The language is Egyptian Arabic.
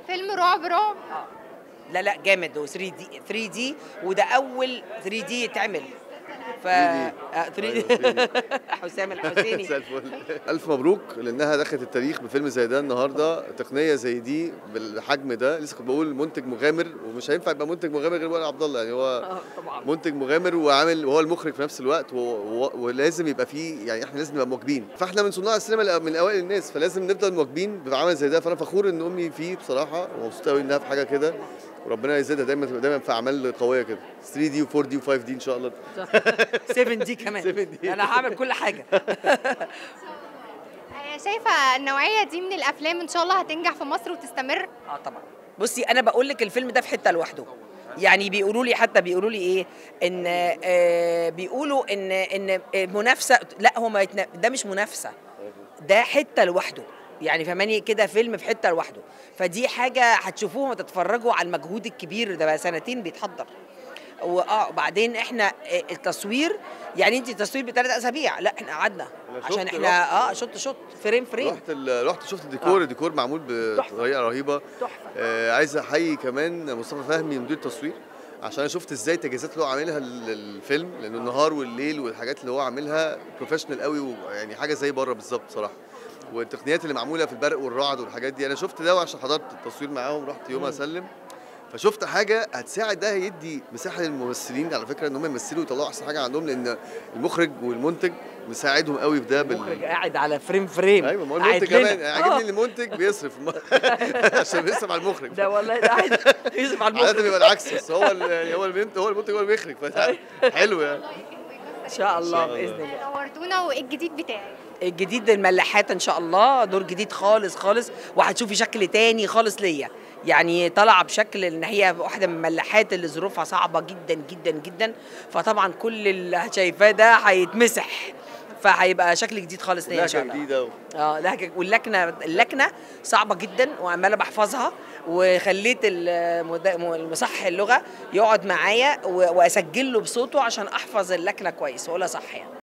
فيلم رعب رعب لا لا جامد و 3 دي 3 دي وده اول 3 دي يتعمل ف 3 دي حسام الحسيني مساء الفل الف مبروك لانها دخلت التاريخ بفيلم زي ده النهارده تقنيه زي دي بالحجم ده لسه كنت بقول منتج مغامر ومش هينفع يبقى منتج مغامر غير وائل عبد الله يعني هو طبعا منتج مغامر وعامل وهو المخرج في نفس الوقت و... و... ولازم يبقى فيه يعني احنا لازم نبقى مواكبين فاحنا من صناع السينما من اوائل الناس فلازم نفضل مواكبين بعمل زي ده فانا فخور ان امي فيه بصراحه ومبسوط قوي انها في حاجه كده وربنا يزيدها دايما تبقى دايما في اعمال قويه كده 3 دي و4 دي و5 دي ان شاء الله 7 دي كمان 7 دي. انا هعمل كل حاجه آه، شايفه النوعيه دي من الافلام ان شاء الله هتنجح في مصر وتستمر اه طبعا بصي انا بقول لك الفيلم ده في حته لوحده يعني بيقولوا لي حتى بيقولوا لي ايه ان آه بيقولوا ان ان منافسه لا هو ما يتنا... ده مش منافسه ده حته لوحده يعني فهماني كده فيلم في حته لوحده فدي حاجه هتشوفوه وتتفرجوا على المجهود الكبير ده بقى سنتين بيتحضر واه وبعدين احنا آه، التصوير يعني انت التصوير بثلاث اسابيع لا احنا قعدنا أنا شفت- عشان احنا اه شط شط فريم فريم رحت ال... رحت شفت الديكور آه. الديكور معمول تحفة. بطريقه رهيبه تحفه آه عايز احيي كمان مصطفى فهمي مدير التصوير عشان انا شفت ازاي التجهيزات اللي هو عاملها للفيلم لانه النهار والليل والحاجات اللي هو عاملها بروفيشنال قوي ويعني حاجه زي بره بالظبط صراحه والتقنيات اللي معموله في البرق والرعد والحاجات دي انا شفت ده عشان حضرت التصوير معاهم رحت يوم مم. اسلم فشفت حاجه هتساعد ده هيدي مساحه للممثلين على فكره ان هم يمثلوا ويطلعوا احسن حاجه عندهم لان المخرج والمنتج مساعدهم قوي في ده بال... المخرج قاعد على فريم فريم ايوه ما هو قاعد المنتج لنا. كمان آه. عاجبني ان المنتج بيصرف عشان بيصرف على المخرج ده والله ده قاعد يصرف على عادة المخرج بيبقى العكس بس هو ال- يعني هو المنتج هو المنتج هو اللي بيخرج فده حلو يعني ان شاء الله إن شاء الله. باذن الله نورتونا وايه الجديد بتاعك الجديد الملاحات ان شاء الله دور جديد خالص خالص وهتشوفي شكل تاني خالص ليا يعني طالعه بشكل ان هي واحده من الملاحات اللي ظروفها صعبه جدا جدا جدا فطبعا كل اللي شايفاه ده هيتمسح فهيبقى شكل جديد خالص ليا ان شاء لهجة الله جديدة و... اه لهجه واللكنه اللكنه صعبه جدا وعماله بحفظها وخليت المد- المصحح اللغه يقعد معايا و- واسجل له بصوته عشان احفظ اللكنه كويس واقولها صح يعني